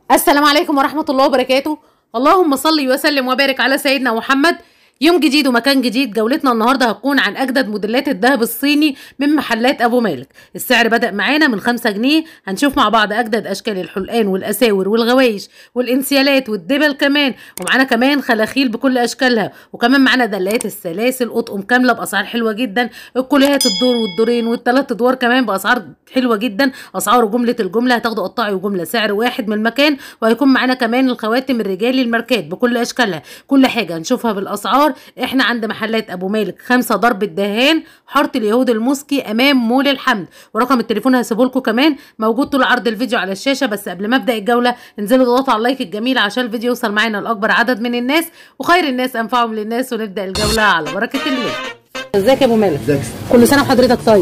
السلام عليكم ورحمة الله وبركاته اللهم صل وسلم وبارك على سيدنا محمد يوم جديد ومكان جديد جولتنا النهارده هتكون عن اجدد موديلات الذهب الصيني من محلات ابو مالك السعر بدا معانا من 5 جنيه هنشوف مع بعض اجدد اشكال الحلقان والاساور والغوايش والانسيالات والدبل كمان ومعانا كمان خلاخيل بكل اشكالها وكمان معانا دلات السلاسل اطقم كامله باسعار حلوه جدا الكليات الدور والدورين والثلاث ادوار كمان باسعار حلوه جدا اسعار جمله الجمله هتاخدوا قطاعي وجمله سعر واحد من المكان وهيكون معانا كمان الخواتم الرجالي الماركات بكل اشكالها كل حاجه هنشوفها بالاسعار احنا عند محلات ابو مالك خمسة ضرب الدهان حاره اليهود المسكي امام مول الحمد ورقم التليفون هسيبه لكم كمان موجود طول عرض الفيديو على الشاشه بس قبل ما ابدا الجوله انزلوا اضغطوا على اللايك الجميل عشان الفيديو يوصل معانا لاكبر عدد من الناس وخير الناس انفعهم للناس ونبدا الجوله على بركه الله ازيك يا ابو مالك ازيك كل سنه وحضرتك طيب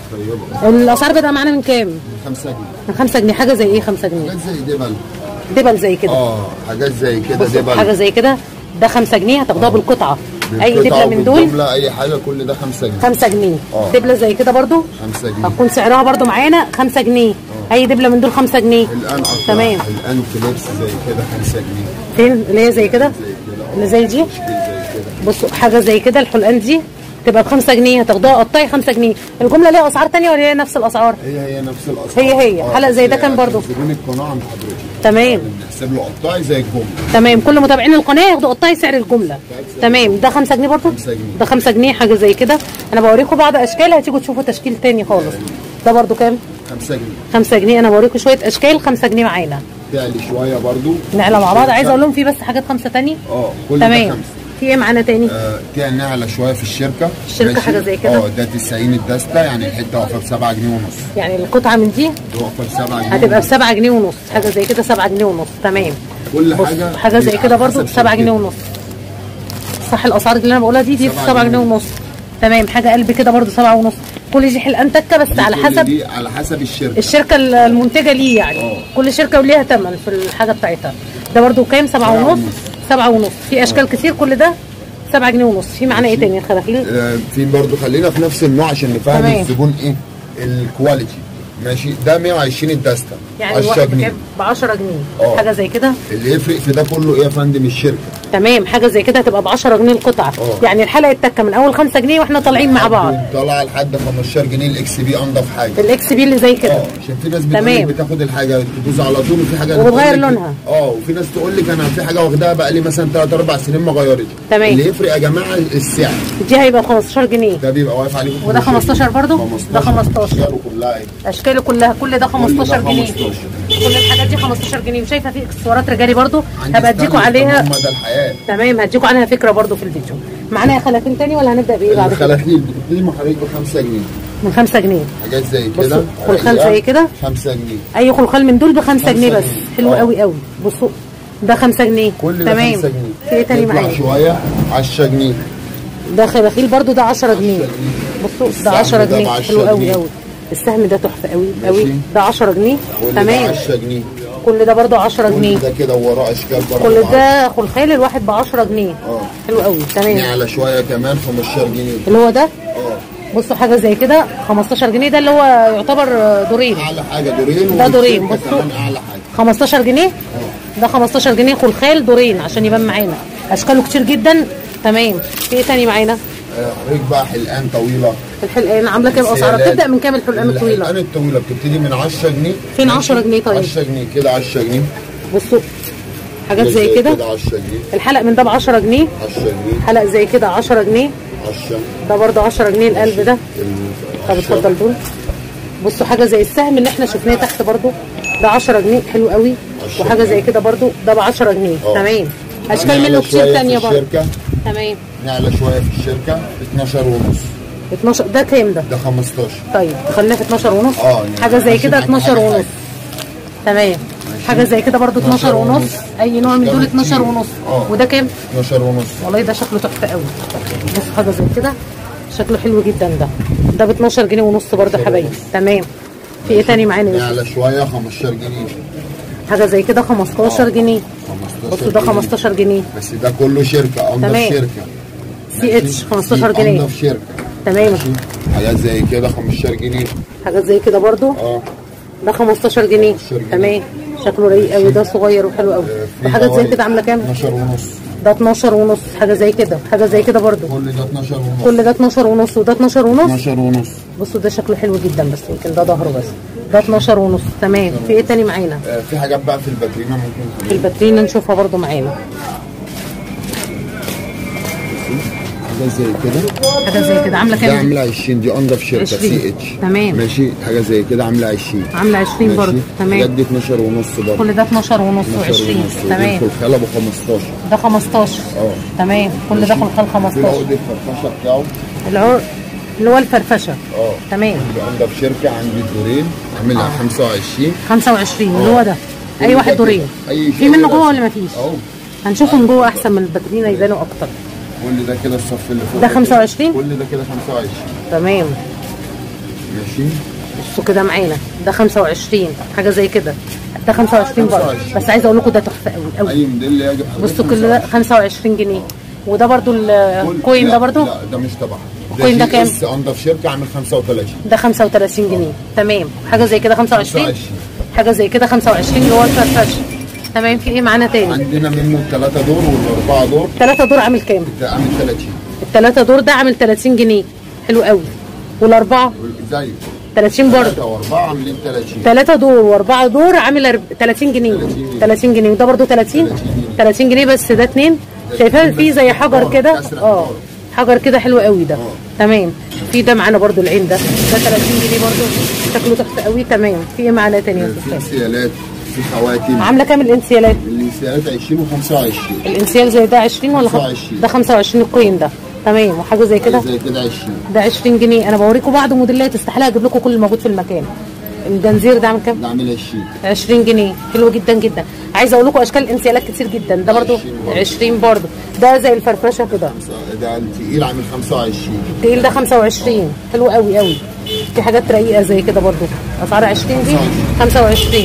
طيبة الاسعار بدأ معانا من كام 5 جنيه من 5 جنيه حاجه زي ايه 5 جنيه حاجات زي دبل دبل زي كده اه حاجات زي كده بصوا دبل حاجه زي كده ده 5 جنيه هتاخدوها بالقطعه اي بالقطعة دبله من دول وبالجملة اي حاجة كل ده 5 جنيه 5 جنيه آه. دبله زي كده برضو 5 جنيه هتكون سعرها برضو معانا 5 جنيه اي دبله من دول 5 جنيه الان قطع تمام الان كليبس زي كده 5 جنيه فين اللي هي زي كده زي كده اللي زي دي تشكيل زي كده بصوا حاجه زي كده الحلقان دي تبقى ب 5 جنيه هتاخدوها قطاي 5 جنيه الجمله ليها اسعار تانية ولا هي نفس الاسعار هي هي نفس الاسعار هي هي. آه، حلقة زي ده بس كام برضو؟ زبون القناة عند حضرتك تمام بنحسب له قطاعي زي الجملة تمام كل متابعين القناه ياخدوا قطاعي سعر الجمله تمام ده 5 جنيه برضو 5 جنيه. ده 5 جنيه حاجه زي كده انا بوريكم بعض اشكال هتيجوا تشوفوا تشكيل تاني خالص ده برضو كام 5 جنيه 5 جنيه انا بوريكم شويه اشكال 5 جنيه معانا تعلي شوية برضو نعلى مع بعض عايزه اقول لهم في بس حاجات خمسه تاني اه كل ده تمام 5 في ايه معانا تاني آه، تعلى نعلى شوية في الشركة الشركة ماشي؟ حاجة زي كده؟ اه ده 90 الدستة يعني الحتة واقفة ب 7 جنيه ونص يعني القطعه من دي دي واقفة ب 7 جنيه هتبقى ب ونص. 7 جنيه ونص حاجه زي كده 7 جنيه ونص تمام كل بص حاجة حاجه زي على كده برضو حسب ب 7 جنيه شركتها. ونص صح الاسعار اللي انا بقولها دي دي ب 7 7 جنيه جنيه ونص تمام حاجه قلب كده برضو 7 ونص كل دي حلقان تكه بس على كل حسب دي على حسب الشركة الشركه المنتجه ليه يعني اه. كل شركه وليها ثمن في الحاجه بتاعتها ده برضو كام 7 سبعة ونص ونص. 7 ونص في اشكال كتير كل ده 7 جنيه ونص في معانا ايه تاني الخلاخيل آه، في برضو خلينا في نفس النوع عشان نفهم تمام. الزبون ايه الكواليتي ماشي ده 120 الدستة يعني 10 الواحد جنيه بكام ب 10 جنيه اه. حاجه زي كده اللي يفرق في ده كله ايه يا فندم الشركة تمام حاجه زي كده هتبقى ب 10 جنيه القطعه اه. يعني الحلقه التكه من اول 5 جنيه واحنا طالعين مع بعض طالعه لحد 15 جنيه الاكس بي انضف حاجة الاكس بي اللي زي كده اه عشان في ناس بتقول تمام. لك بتاخد الحاجه تدوس على طول وفي حاجه وبتغير تقول لك- لونها. اه وفي ناس تقول لك انا في حاجه واخداها بقى لي مثلا 3 4 سنين ما غيرتش تمام. اللي يفرق يا جماعه السعر دي هيبقى 15 جنيه ده بيبقى واقف عليكم وده 15 برضو؟ ده 15. اشكاله كلها ايه اشكاله كلها كل ده 15 ده جنيه 15. كل الحاجات دي 15 جنيه وشايفه في اكسسوارات رجالي برضو عندي هبقى اديكوا ستانلس عليها هم ده الحياه تمام هديكوا عليها فكره برضو في الفيديو معانا يا خلافين تاني ولا هنبدا بايه بعد كده الخلاخيل بتبتدي مع حضرتك ب 5 جنيه من 5 جنيه حاجات زي بصوا، كده خلخال رقيقة، زي كده. 5 جنيه اي خلخال من دول ب 5 خمسة جنيه بس جنيه. حلو اه. قوي قوي بصوا ده 5 جنيه كل ده تمام 5 جنيه في ايه تاني يطلع معايا شويه 10 جنيه ده خلاخيل برضو ده 10 جنيه بصوا ده السهم 10 ده جنيه ب 10 حلو قوي جنيه. قوي السهم ده تحفه قوي قوي ماشي. ده 10 جنيه كل ده تمام 10 جنيه كل ده برضو 10 جنيه كل ده كده وراه اشكال برضه كل ب ده خلخال الواحد ب 10 جنيه اه. حلو قوي تمام نعلى شويه كمان 15 جنيه اللي هو ده اه بصوا حاجه زي كده 15 جنيه ده اللي هو يعتبر دورين اعلى حاجه دورين ده دورين، والشركة بصوا. كمان اعلى حاجه 15 جنيه ده 15 جنيه خلخال دورين عشان يبان معانا اشكاله كتير جدا تمام في ايه تاني معانا آه، حضرتك بقى حلقان طويله الحلقان عامله كام اسعارها سيالات. بتبدا من كام الحلقان الطويله الحلقان الطويله بتبتدي من 10 جنيه فين 10 جنيه طيب؟ 10 جنيه كده 10 جنيه بصوا حاجات زي كده 10 جنيه الحلق من ده ب 10 جنيه 10 جنيه حلق زي كده 10 جنيه 10 ده برضه 10 جنيه القلب ده طب اتفضل دول بصوا حاجه زي السهم اللي احنا شفناه تحت برضه ده 10 جنيه حلو قوي 10 وحاجه زي كده برضه ده ب 10 جنيه اه. تمام اشكال نعلى منه شوية كتير في تانية برضه الشركه تمام نعلى شويه في الشركه 12 ونص 12 ده كام ده ده 15 طيب خلينا في 12 ونص اه، يعني حاجه زي ماشي كده معاك 12 حاجة ونص حاجة. تمام حاجه زي كده برضو 12 ونص اي نوع من دول 12 ونص اه. وده كام 12 ونص والله ده شكله تحفه قوي بص حاجه زي كده شكله حلو جدا ده ده ب 12 جنيه ونص برضه يا حبايبي تمام في ايه تاني معانا يا يوسف؟ نعلى شويه 15 جنيه حاجه زي كده 15 جنيه 15 بصوا ده جنيه. 15 جنيه بس ده كله شركه انضف تمام. شركه سي اتش 15 دي جنيه انضف شركه تمام ماشي حاجات زي كده 15 جنيه حاجات زي كده برضو اه ده 15 جنيه 15 جنيه. تمام شكله رقيق قوي ده صغير وحلو قوي في وحاجات زي حوالي كده عامله كام 12 ونص ده 12 ونص حاجه زي كده حاجه زي كده برضو كل ده 12 ونص كل ده 12 ونص وده 12 ونص 12 ونص بصوا ده شكله حلو جدا بس يمكن ده ظهره بس ده 12 ونص تمام في ايه تاني معانا آه، في حاجات بقى في الباترينا ممكن في الباترينا نشوفها برضو معانا حاجه زي كده حاجه زي كده عامله ده كام عامله 20 دي انضف شركه 20. سي اتش تمام. ماشي حاجه زي كده عامله 20 عامله 20 برضو ماشي تمام بجد 12 ونص برضه كل ده 12 ونص 12 و20 ونص تمام الخلخال ابو 15 ده 15 اه تمام كل ده خلخال في 15 العقد الفرفشه بتاعه العرق اللي هو الفرفشه اه تمام ده انضف شركه عندي الدورين عاملها 25 25 اللي هو ده اي واحد دورين اي في منه جوه ولا مفيش اهو هنشوفهم جوه احسن من الباترينا يبانوا اكتر كل ده كده الصف اللي فوق ده 25 كل ده كده 25 تمام ماشي بصوا كده معانا ده 25 حاجه زي كده ده 25 برضه 25. بس عايزه اقول لكم ده تحفه قوي قوي اي موديل يعجب حضرتك بصوا كل ده 25 جنيه وده برضو كل- الكوين لا، ده برضو لا ده مش تبعها الكوين ده جي كام؟ اس انضف شركه عامل 35 ده 35 جنيه تمام حاجه زي كده 25 25. حاجه زي كده 25 اللي هو الفرفشه تمام في ايه معانا تاني عندنا منه الثلاثه دور والاربعه دور الثلاثه دور عامل كام ده عامل 30 الثلاثه دور ده عامل 30 جنيه حلو قوي والاربعه زي 30 برضه ثلاثه واربعه عاملين 30 ثلاثة دور واربعة دور عامل أرب- 30 جنيه 30 جنيه. 30 جنيه وده برضو 30 30 جنيه. 30 جنيه بس ده اتنين شايفاه فيه زي حجر دور، كده كسرة اه دور. حجر كده حلو قوي ده اه. تمام في ده معانا برضو العين ده ده 30 جنيه برضو شكله تحفه قوي تمام في ايه معانا تاني يا في استاذ انسيالات في خواتم عامله كام الانسيالات الانسيالات 20 و25 الانسيال زي ده 20 ولا خ- 25. ده 25 الكوين ده تمام وحاجه زي كده زي كده 20 ده 20 جنيه انا بوريكم بعض موديلات استحاله اجيب لكم كل الموجود في المكان الجنزير ده عامل كام ده عامل 20 20 جنيه حلو جدا جدا عايزه اقول لكم اشكال انسيالات كتير جدا ده برضو 20 برضو. 20 برضو ده زي الفرفشه كده ده التقيل عامل 25 التقيل ده 25 حلو قوي قوي في حاجات رقيقه زي كده برضو اسعار 20 دي 25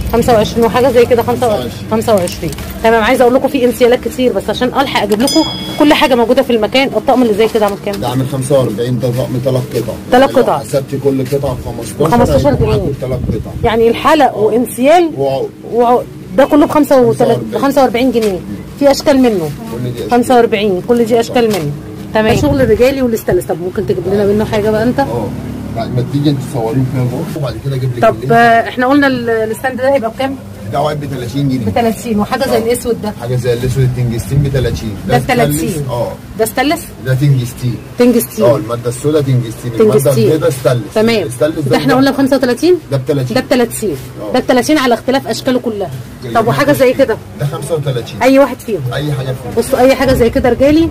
25 وحاجه زي كده 25 25 تمام عايزه اقول لكم في انسيالات كتير بس عشان الحق اجيب لكم كل حاجه موجوده في المكان الطقم اللي زي كده عامل كام ده عامل 45 ده طقم ثلاث قطع تلات لو قطع. حسبت كل قطعه ب 15 15 هيبقوا جنيه. معاكم ثلاث قطع يعني الحلق وانسيال وعقد. وع- ده كله ب 45 45. 45 جنيه في اشكال منه كل دي أشكال. 45 كل دي اشكال منه تمام شغل الرجالي والاستانلس طب ممكن تجيب لنا منه حاجه بقى انت اه بعد ما تيجي انت تصورين فيها جوه وبعد كده اجيب لك طب اللينك. آه، احنا قلنا ال- الستاند ده هيبقى بكام ده واحد ب 30 جنيه ب 30 وحاجه زي الاسود ده حاجه زي الاسود التنجستين ب 30 ده ب 30 ستانلس. اه ده ستانلس ده تنجستين تنجستين اه الماده السوداء تنجستين الماده تنجستين البيضاء ستانلس تمام الستانلس ده احنا قلنا ب 35 ده ب 30 ده ب 30 اه. ده ب 30 على اختلاف اشكاله كلها جاي طب وحاجه زي كده ده 35 اي واحد فيهم اي حاجه فيه بصوا اي حاجه زي كده رجالي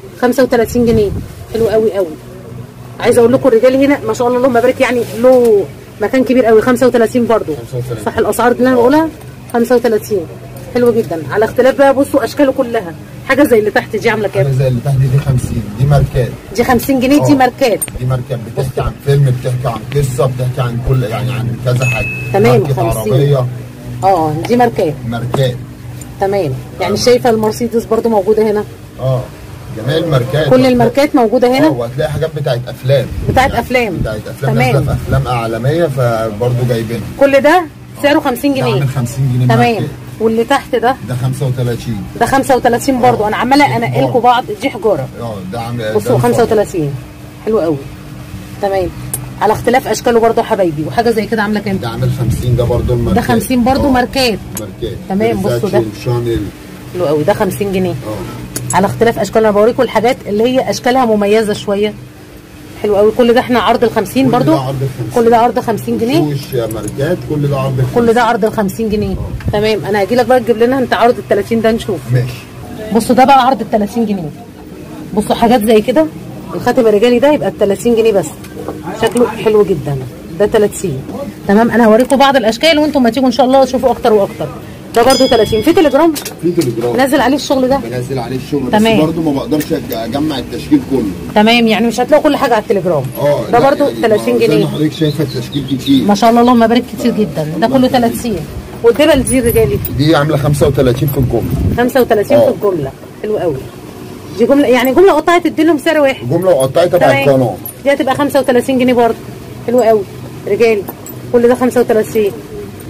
35 جنيه حلو قوي قوي عايزه اقول لكم الرجال هنا ما شاء الله اللهم بارك يعني له مكان كبير قوي 35 برضو 35. صح الاسعار دي اللي انا بقولها 35 حلو جدا على اختلاف بقى بصوا اشكاله كلها حاجه زي اللي تحت دي عامله حاجه كام زي اللي تحت دي 50 دي ماركات دي 50 جنيه دي اه. ماركات دي ماركات بتحكي عن فيلم بتحكي عن قصه بتحكي عن كل يعني عن كذا حاجه تمام، ماركة 50. عربيه اه دي ماركات ماركات تمام يعني شايفه المرسيدس برضو موجوده هنا اه جميع الماركات كل الماركات موجوده اه هنا وهتلاقي حاجات بتاعت افلام بتاعت يعني أفلام. بتاعت افلام تمام. نازله في افلام عالميه فبرضه جايبينها كل ده سعره 50 ده جنيه عامل 50 جنيه تمام ماركات. واللي تحت ده ده 35 ده 35 برضو انا عماله انقل لكم بعض دي حجاره اه ده عامل بصوا ده 35 حلو قوي تمام على اختلاف اشكاله برضو يا حبايبي وحاجه زي كده عامله كام ده عامل 50 ده برضه الماركات ده 50 برضو اه، ماركات ماركات تمام، بصوا ده. فيرساتشي، شانيل حلو قوي ده 50 جنيه اه على اختلاف اشكال انا بوريكم الحاجات اللي هي اشكالها مميزه شويه حلو قوي كل ده احنا عرض ال 50 كل برضو ده عرض ال 50. كل ده عرض 50 جنيه وش ماركات كل ده عرض كل ده عرض ال 50 جنيه تمام انا هجي لك بقى تجيب لنا انت عرض ال 30 ده نشوف ماشي بصوا ده بقى عرض ال 30 جنيه بصوا حاجات زي كده الخاتم الرجالي ده يبقى ب 30 جنيه بس شكله حلو جدا ده 30 تمام انا هوريكم بعض الاشكال وانتم ما تيجوا ان شاء الله تشوفوا اكتر واكتر ده برده 30 في تليجرام في تليجرام نازل عليه الشغل ده بنزل عليه الشغل تمام. بس برضه ما بقدرش أج- اجمع التشكيل كله تمام يعني مش هتلاقوا كل حاجه على التليجرام اه ده لا، برده يعني 30 ما- زي جنيه ما حضرتك شايفه التشكيل كتير ما شاء الله اللهم بارك كتير جدا ده كله 30 والدبل دي رجالي دي عامله 35 في الجمله 35 في اه. الجمله حلو قوي دي جمله يعني جمله قطعت تدي لهم سعر واحد الجمله وقطعت تبع تمام القناه دي هتبقى 35 جنيه برضه حلو قوي رجالي كل ده 35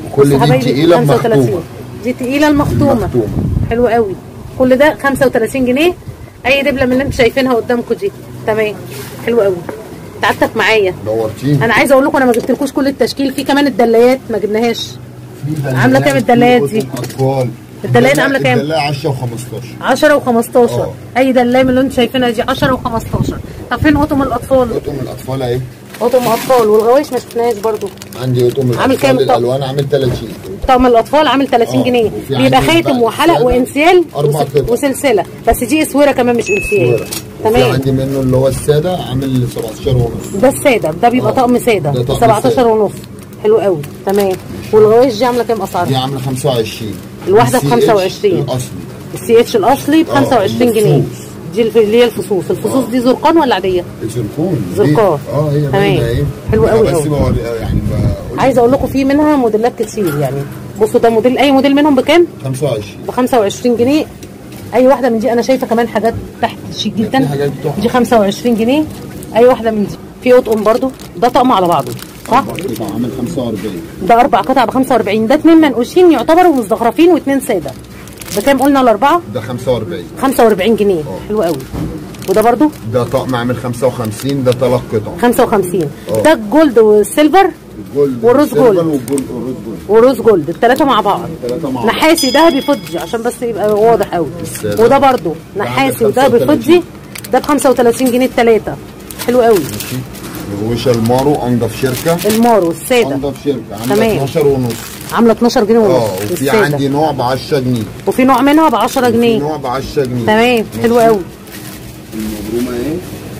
كل بصوا دي حبايبي، تقيلة 35. مختومة. دي تقيله المختومه مختومة. حلو قوي كل ده 35 جنيه اي دبله من اللي انتوا شايفينها قدامكم دي تمام حلو قوي تعبتك معايا نورتيني انا عايزه اقول لكم انا ما جبتلكوش كل التشكيل في كمان الدلايات ما جبناهاش في دلايات، عاملة كام في الدلايات دي؟ قطن اطفال الدلايات عاملة كام؟ الدلاية 10 و15 10 و15 اه. اي دلايه من اللي انتوا شايفينها دي 10 و15 طب فين قطم الاطفال قطن الاطفال اهي قطم اطفال والغوايش ما شفناهاش برضو عندي قطن عامل كام الاطفال الطقم؟ الالوان عامل 30 طقم الاطفال عامل 30 اه. جنيه وفي بيبقى عندي خاتم بقى وحلق سادة وانسيال أربع وس- قطع. وسلسله بس دي اسوره كمان مش انسيال صورة. وفي تمام عندي منه اللي هو الساده عامل 17 ونص ده الساده ده بيبقى اه. طقم ساده ده طقم 17 سادة. ونص حلو قوي تمام والغوايش دي عامله كام دي اسعارها عامله 25 الواحدة ب الCH 25. الاصلي السي اتش الاصلي ب اه، 25 جنيه الفصوص. دي الف- اللي هي الفصوص الفصوص دي زرقان ولا عاديه زركون زرقان. اه هي تمام. باينه اهي حلو قوي بس قوي. بوري يعني بقول عايزه اقول لكم في منها موديلات كتير يعني بصوا ده موديل اي موديل منهم بكام 25 ب 25 جنيه اي واحده من دي انا شايفه كمان حاجات تحت شيك جدا في حاجات تحفة. دي 25 جنيه اي واحده من دي في قطقم برضو ده طقم على بعضه صح قطع عامل 45 ده اربع قطع ب 45 ده اتنين منقوشين يعتبروا مزدخرفين واتنين ساده بكام قلنا الاربعه ده 45 45 جنيه حلو قوي وده برضو ده طقم عامل 55 ده ثلاث قطع 55 اه. ده الجولد والسيلفر الجولد والروز والسيلفر جولد. والجولد والروز جولد وروز جولد الثلاثه مع بعض التلاتة مع بعض. نحاسي ذهبي فضي عشان بس يبقى واضح قوي السادة. وده برضو ده نحاسي عندك وذهبي 35. فضي ده ب 35 جنيه الثلاثه حلو قوي ماشي الغوشه المارو انضف شركه المارو الساده انضف شركه عامله تمام. 12 ونص عامله 12 جنيه ونص اه وفي السادة. عندي نوع ب 10 جنيه وفي نوع منها ب 10 في جنيه نوع ب 10 جنيه تمام حلو ماشي. قوي المبرومه اهي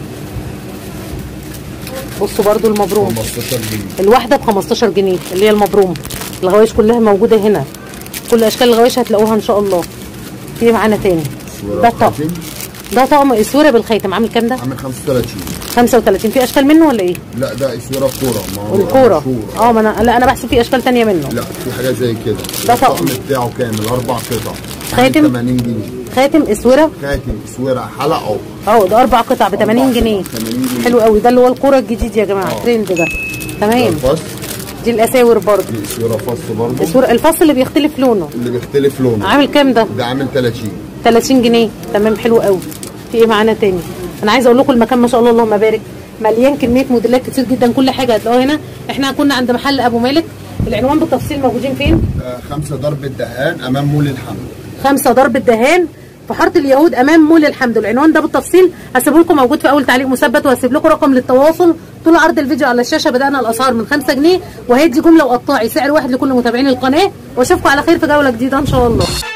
بصوا برضو المبروم 15 جنيه الواحده ب 15 جنيه اللي هي المبروم الغوايش كلها موجوده هنا كل اشكال الغوايش هتلاقوها ان شاء الله في معانا تاني صورة ده طقم خاتم. ده طقم اسوره بالخيتم عامل كام ده عامل 35 35 في اشكال منه ولا ايه لا ده اسوره كوره ما هو الكوره مشهور. اه ما انا لا انا بحسب في اشكال تانية منه لا في حاجه زي كده ده طقم. بتاعه كامل اربع قطع خاتم؟ عامل 80 جنيه خاتم اسوره خاتم اسوره حلقه اه ده اربع قطع ب 80 أربع جنيه قطع 80 جنيه. حلو قوي ده اللي هو الكوره الجديد يا جماعه الترند ده ده تمام الفص دي الاساور برضه دي اسوره فص برضه اسوره الفص اللي بيختلف لونه اللي بيختلف لونه عامل كام ده ده عامل 30 30 جنيه تمام حلو قوي في ايه معانا تاني انا عايزه اقول لكم المكان ما شاء الله اللهم بارك مليان كميه موديلات كتير جدا كل حاجه هتلاقوها هنا احنا كنا عند محل ابو مالك العنوان بالتفصيل موجودين فين آه، خمسة ضرب الدهان امام مول الحمد خمسة ضرب الدهان في حاره اليهود امام مول الحمد العنوان ده بالتفصيل هسيبه لكم موجود في اول تعليق مثبت وهسيب لكم رقم للتواصل طول عرض الفيديو على الشاشه بدانا الاسعار من 5 جنيه وهيدي جمله وقطاعي سعر واحد لكل متابعين القناه واشوفكم على خير في جوله جديده ان شاء الله